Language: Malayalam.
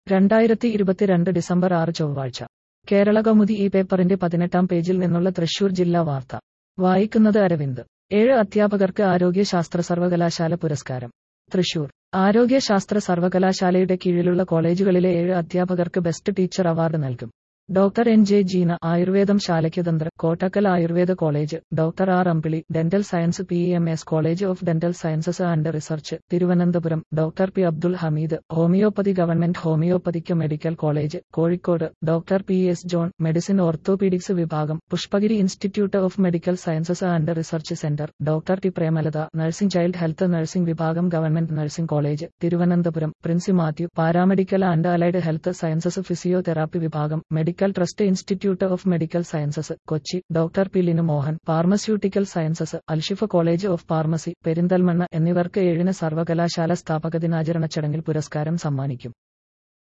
രണ്ടായിരത്തി ഇരുപത്തിരണ്ട് ഡിസംബർ ആറ് ചൊവ്വാഴ്ച കേരള കൗമുദി ഈ പേപ്പറിന്റെ പതിനെട്ടാം പേജിൽ നിന്നുള്ള തൃശൂർ ജില്ലാ വാർത്ത വായിക്കുന്നത് അരവിന്ദ് ഏഴ് അധ്യാപകർക്ക് ആരോഗ്യശാസ്ത്ര സർവകലാശാല പുരസ്കാരം തൃശൂർ ആരോഗ്യശാസ്ത്ര സർവകലാശാലയുടെ കീഴിലുള്ള കോളേജുകളിലെ ഏഴ് അധ്യാപകർക്ക് ബെസ്റ്റ് ടീച്ചർ അവാർഡ് നൽകും ഡോക്ടർ എൻ ജെ ജീന ആയുർവേദം ശാലയ്ക്കതന്ത്ര Kottakkal Ayurveda college doctor R Ambili dental science P M S college of dental sciences and research Thiruvananthapuram doctor P Abdul Hameed homeopathy government homeopathic medical college Kozhikode doctor P S John medicine orthopaedics വിഭാഗം Pushpagiri institute of medical sciences and research centre doctor T Premalatha nursing child health nursing വിഭാഗം government nursing college Thiruvananthapuram Princy Mathew paramedical and allied health sciences physiotherapy വിഭാഗം medical trust institute of medical sciences Kochi doctor P Linu Mohan pharmaceutical sciences Alshifa college of pharmacy Perinthalmanna എന്നിവർക്ക് ഏഴിന് സർവകലാശാല സ്ഥാപക ദിനാചരണ ചടങ്ങിൽ പുരസ്കാരം സമ്മാനിക്കും